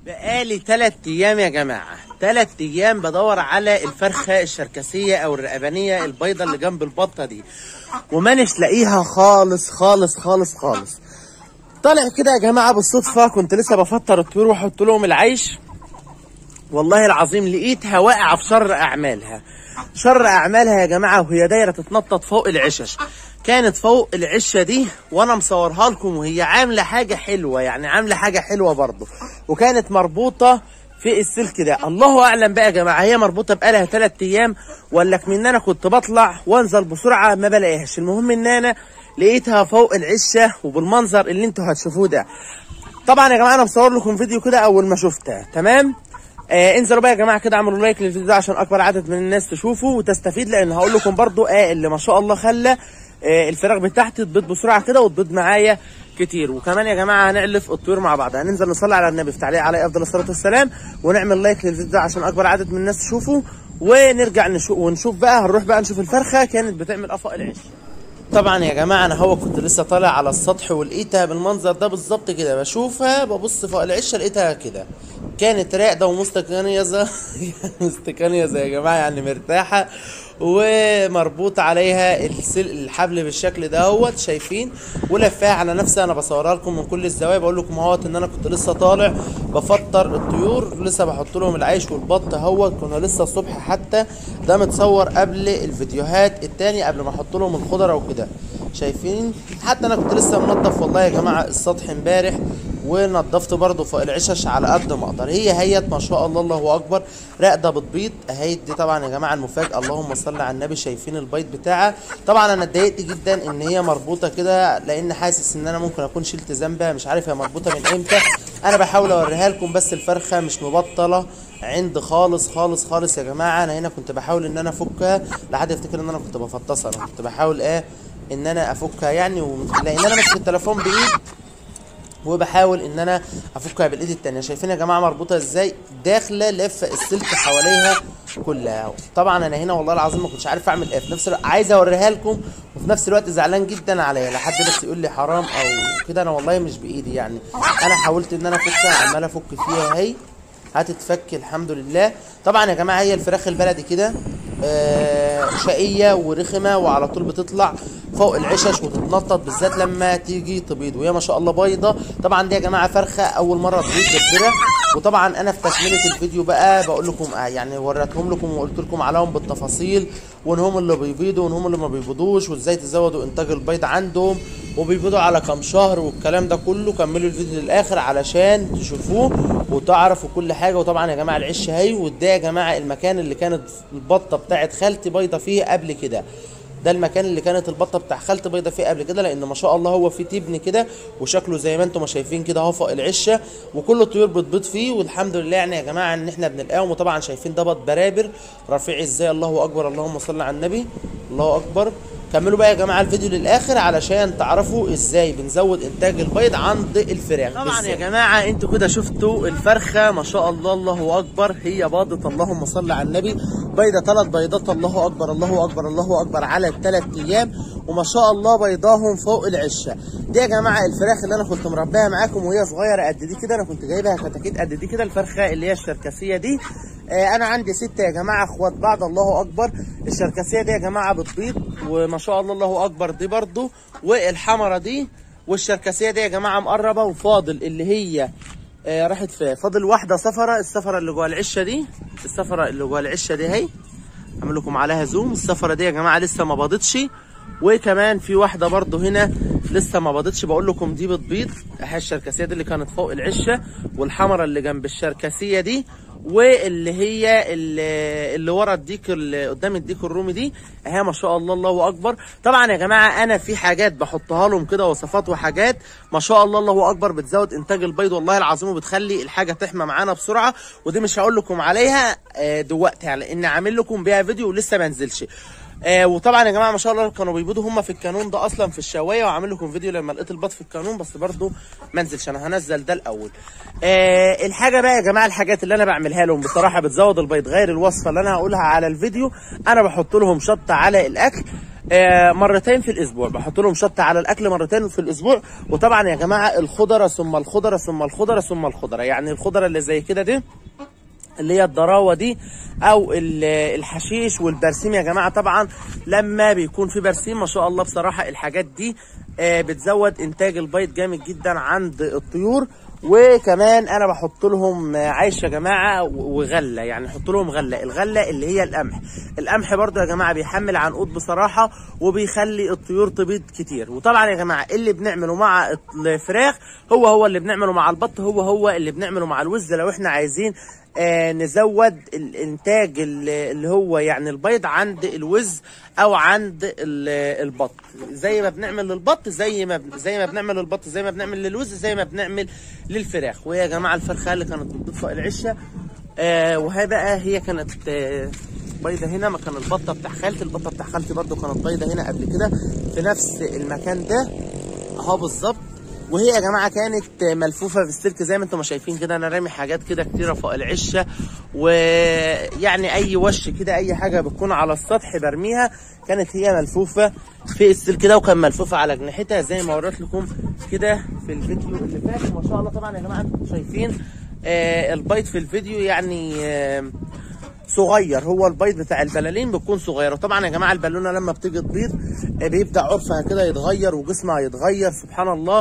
بقالي تلات ايام يا جماعه تلات ايام بدور على الفرخه الشركسيه او الرقبانيه البيضه اللي جنب البطه دي ومانش لاقيها خالص خالص خالص خالص طالع كده يا جماعه بالصدفه كنت لسه بفطر الطيور واحط لهم العيش والله العظيم لقيتها واقعه في شر اعمالها شر اعمالها يا جماعه وهي دايره تتنطط فوق العشش كانت فوق العشه دي وانا مصورها لكم وهي عامله حاجه حلوه يعني عامله حاجه حلوه برضه وكانت مربوطه في السلك ده الله اعلم بقى يا جماعه هي مربوطه بقالها ثلاث ايام ولا من انا كنت بطلع وانزل بسرعه ما بلاقيهاش المهم ان انا لقيتها فوق العشه وبالمنظر اللي انتوا هتشوفوه ده طبعا يا جماعه انا مصور لكم فيديو كده اول ما شفتها تمام آه انزلوا بقى يا جماعه كده اعملوا لايك للفيديو ده عشان اكبر عدد من الناس تشوفه وتستفيد لان هقول لكم برضو اه اللي ما شاء الله خلى آه الفراخ بتاعتي تبيض بسرعه كده وتبيض معايا كتير وكمان يا جماعه هنعلف الطيور مع بعض هننزل نصلي على النبي في تعليق عليه افضل الصلاه والسلام ونعمل لايك للفيديو ده عشان اكبر عدد من الناس تشوفه ونرجع نشوف ونشوف بقى هنروح بقى نشوف الفرخه كانت بتعمل افق العيش طبعا يا جماعه انا هو كنت لسه طالع على السطح ولقيتها بالمنظر ده بالظبط كده بشوفها ببص فوق العشه لقيتها كده كانت راقده ومستكنيزه مستكنيزه يا جماعه يعني مرتاحه ومربوط عليها السل... الحبل بالشكل دهوت شايفين ولفاها على نفسها انا بصورها لكم من كل الزوايا بقول لكم اهوت ان انا كنت لسه طالع بفطر الطيور لسه بحط لهم العيش والبط اهوت كنا لسه الصبح حتى ده متصور قبل الفيديوهات التانية قبل ما احط لهم الخضره وكده شايفين حتى انا كنت لسه منضف والله يا جماعه السطح امبارح ونضفت برضو فوق العشش على قد ما اقدر هي هيت ما شاء الله الله اكبر راقده بتبيض اهيت دي طبعا يا جماعه المفاجاه اللهم صل على النبي شايفين البيض بتاعها طبعا انا اتضايقت جدا ان هي مربوطه كده لان حاسس ان انا ممكن اكون شلت ذنبها مش عارف هي مربوطه من امتى انا بحاول اوريها لكم بس الفرخه مش مبطله عند خالص خالص خالص يا جماعه انا هنا كنت بحاول ان انا افكها لحد يفتكر ان انا كنت بفطسها انا كنت بحاول ايه ان انا افكها يعني و... لان انا ماسك التليفون بايد وبحاول ان انا افكها بالايد التانية شايفين يا جماعه مربوطه ازاي داخله لفه السلك حواليها كلها طبعا انا هنا والله العظيم ما كنتش عارف اعمل ايه في نفس الوقت عايز اوريها لكم وفي نفس الوقت زعلان جدا عليا لحد بس يقول لي حرام او كده انا والله مش بايدي يعني انا حاولت ان انا افكها عمال افك فيها اهي هتتفك الحمد لله طبعا يا جماعه هي الفراخ البلدي كده آه شقيه ورخمه وعلى طول بتطلع فوق العشش وتتنطط بالذات لما تيجي تبيض وهي ما شاء الله بيضه طبعا دي يا جماعه فرخه اول مره تبيض بالفرخ وطبعا انا في تكمله الفيديو بقى بقول لكم آه يعني وريتهم لكم وقلت لكم عليهم بالتفاصيل وان هم اللي بيبيضوا وان هم اللي ما بيبيضوش وازاي تزودوا انتاج البيض عندهم وبيبيضوا على كام شهر والكلام ده كله كملوا الفيديو للاخر علشان تشوفوه وتعرفوا كل حاجه وطبعا يا جماعه العش هي وده يا جماعه المكان اللي كانت البطه بتاعت خالتي بيضه فيه قبل كده ده المكان اللي كانت البطه بتاع خالتي بيضه فيه قبل كده لان ما شاء الله هو فيه تبن كده وشكله زي ما انتم ما شايفين كده اهو فوق العشه وكل الطيور بتبيض فيه والحمد لله يعني يا جماعه ان احنا بنلقاهم وطبعا شايفين ده بط برابر رفيع ازاي الله اكبر اللهم صل على النبي الله اكبر كملوا بقى يا جماعه الفيديو للاخر علشان تعرفوا ازاي بنزود انتاج البيض عند الفراخ طبعا يا جماعه انتوا كده شفتوا الفرخه ما شاء الله الله اكبر هي باضت اللهم صل على النبي بيضه ثلاث بيضات الله اكبر الله اكبر الله اكبر على الثلاث ايام وما شاء الله بيضاهم فوق العشه دي يا جماعه الفراخ اللي انا كنت مربيها معاكم وهي صغيره قد دي كده انا كنت جايبها كتاكيت قد دي كده الفرخه اللي هي الشركسيه دي آه انا عندي ستة يا جماعه اخوات بعض الله اكبر الشركسيه دي يا جماعه بتبيض وما شاء الله الله اكبر دي برضو والحمرة دي والشركسيه دي يا جماعه مقربه وفاضل اللي هي آه راحت فين فاضل واحده صفرة الصفرة اللي جوه العشه دي الصفرة اللي جوه العشه دي اهي اعمل لكم عليها زوم الصفرة دي يا جماعه لسه ما باضتش وكمان في واحده برضو هنا لسه ما باضتش بقول لكم دي بتبيض اهي الشركسيه دي اللي كانت فوق العشه والحمرة اللي جنب الشركسيه دي واللي هي اللي, اللي ورا الديك اللي قدام الديك الرومي دي اهي ما شاء الله الله اكبر طبعا يا جماعه انا في حاجات بحطها لهم كده وصفات وحاجات ما شاء الله الله اكبر بتزود انتاج البيض والله العظيم وبتخلي الحاجه تحمى معانا بسرعه ودي مش هقول لكم عليها دلوقتي يعني لان عامل لكم بيها فيديو ولسه ما نزلش آه وطبعا يا جماعه ما شاء الله كانوا بيبيضوا هم في الكانون ده اصلا في الشوايه وعامل لكم فيديو لما لقيت البيض في الكانون بس برضو ما نزلش انا هنزل ده الاول آه الحاجه بقى يا جماعه الحاجات اللي انا بعملها لهم بصراحه بتزود البيض غير الوصفه اللي انا هقولها على الفيديو انا بحط لهم شطه على الاكل آه، مرتين في الاسبوع بحط لهم شطه على الاكل مرتين في الاسبوع وطبعا يا جماعه الخضره ثم الخضره ثم الخضره ثم الخضره يعني الخضره اللي زي كده دي اللي هي الضراوه دي او ال- الحشيش والبرسيم يا جماعه طبعا لما بيكون في برسيم ما شاء الله بصراحه الحاجات دي آه، بتزود انتاج البيض جامد جدا عند الطيور وكمان انا بحط لهم آه، عيش يا جماعه و- وغله يعني احط لهم غله الغله اللي هي القمح القمح برضو يا جماعه بيحمل عنقود بصراحه وبيخلي الطيور تبيض كتير وطبعا يا جماعه اللي بنعمله مع الفراخ هو هو اللي بنعمله مع البط هو هو اللي بنعمله مع الوز لو احنا عايزين آه، نزود الانتاج ال- اللي هو يعني البيض عند الوز او عند ال- البط زي ما بنعمل للبط زي ما بن- زي ما بنعمل للبط زي ما بنعمل للوز زي ما بنعمل للفراخ وهي يا جماعه الفرخه اللي كانت بتبيض فوق العشه آه وهي بقى هي كانت آه بيضه هنا مكان البطه بتاع خالتي البطه بتاع خالتي برده كانت بيضه هنا قبل كده في نفس المكان ده اهو بالظبط وهي يا جماعه كانت ملفوفه بالسلك زي ما انتم شايفين كده انا رامي حاجات كده كتيره فوق العشه ويعني اي وش كده اي حاجه بتكون على السطح برميها كانت هي ملفوفه في السلك ده وكان ملفوفه على جناحتها زي ما وريت لكم كده في الفيديو اللي فات ما شاء الله طبعا يا جماعه انتم شايفين آه البيض في الفيديو يعني آه صغير هو البيض بتاع البلالين بيكون صغير وطبعا يا جماعه البالونه لما بتيجي تبيض آه، بيبدا عرفها كده يتغير وجسمها يتغير سبحان الله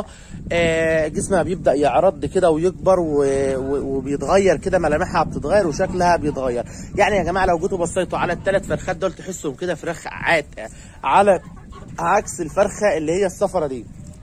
آه، جسمها بيبدا يعرض كده ويكبر و- و- وبيتغير كده ملامحها بتتغير وشكلها بيتغير يعني يا جماعه لو جيتوا بصيتوا على الثلاث فرخات دول تحسهم كده فراخ عاتقه على عكس الفرخه اللي هي الصفرة دي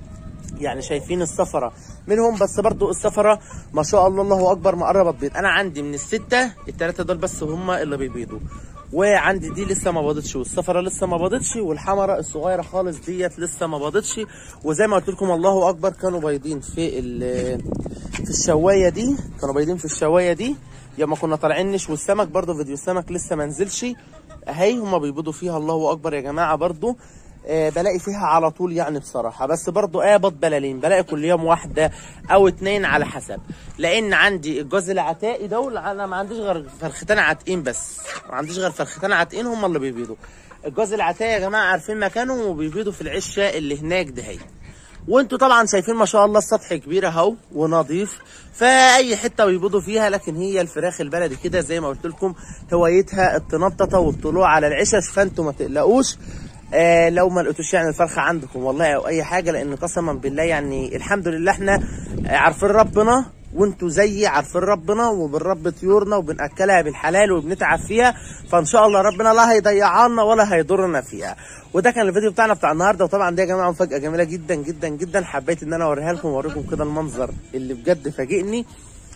يعني شايفين السفرة منهم بس برضو السفرة ما شاء الله الله اكبر ما قربت بيض انا عندي من الستة التلاتة دول بس هم اللي بيبيضوا وعندي دي لسه ما بيضتش والسفرة لسه ما بيضتش والحمرة الصغيرة خالص ديت لسه ما بيضتش وزي ما قلت لكم الله اكبر كانوا بايضين في ال- في الشواية دي كانوا بايضين في الشواية دي ياما كنا طالعين نشوي السمك برضو فيديو السمك لسه ما نزلش اهي هما بيبيضوا فيها الله اكبر يا جماعة برضو آه، بلاقي فيها على طول يعني بصراحة بس برضو قابض بلالين بلاقي كل يوم واحدة او اتنين على حسب لان عندي الجوز العتائي دول انا ما عنديش غير فرختين عاتقين بس ما عنديش غير فرختين عاتقين هم اللي بيبيضوا الجوز العتائي يا جماعة عارفين مكانهم وبيبيضوا في العشة اللي هناك دهي وانتوا طبعا شايفين ما شاء الله السطح كبير اهو ونظيف فاي حته بيبيضوا فيها لكن هي الفراخ البلدي كده زي ما قلت لكم هوايتها التنططه والطلوع على العشش فانتوا ما تقلقوش آه لو ما لقيتوش يعني الفرخه عندكم والله او اي حاجه لان قسما بالله يعني الحمد لله احنا آه، عارفين ربنا وانتوا زيي عارفين ربنا وبنربي طيورنا وبناكلها بالحلال وبنتعب فيها فان شاء الله ربنا لا هيضيعنا ولا هيضرنا فيها وده كان الفيديو بتاعنا بتاع النهارده وطبعا دي يا جماعه مفاجاه جميله جدا جدا جدا حبيت ان انا اوريها لكم واوريكم كده المنظر اللي بجد فاجئني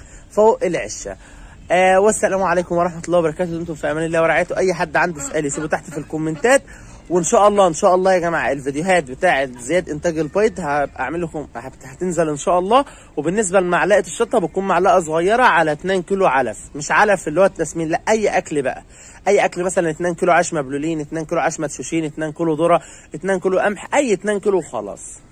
فوق العشه آه والسلام عليكم ورحمه الله وبركاته انتم في امان الله ورعايته اي حد عنده سؤال يسيبه تحت في الكومنتات وان شاء الله ان شاء الله يا جماعه الفيديوهات بتاعه زياد انتاج البيض هبقى اعمل لكم هت- هتنزل ان شاء الله وبالنسبه لمعلقه الشطه بتكون معلقه صغيره على 2 كيلو علف مش علف اللي هو التسمين لا اي اكل بقى اي اكل مثلا 2 كيلو عيش مبلولين 2 كيلو عيش مدشوشين 2 كيلو ذره 2 كيلو قمح اي 2 كيلو وخلاص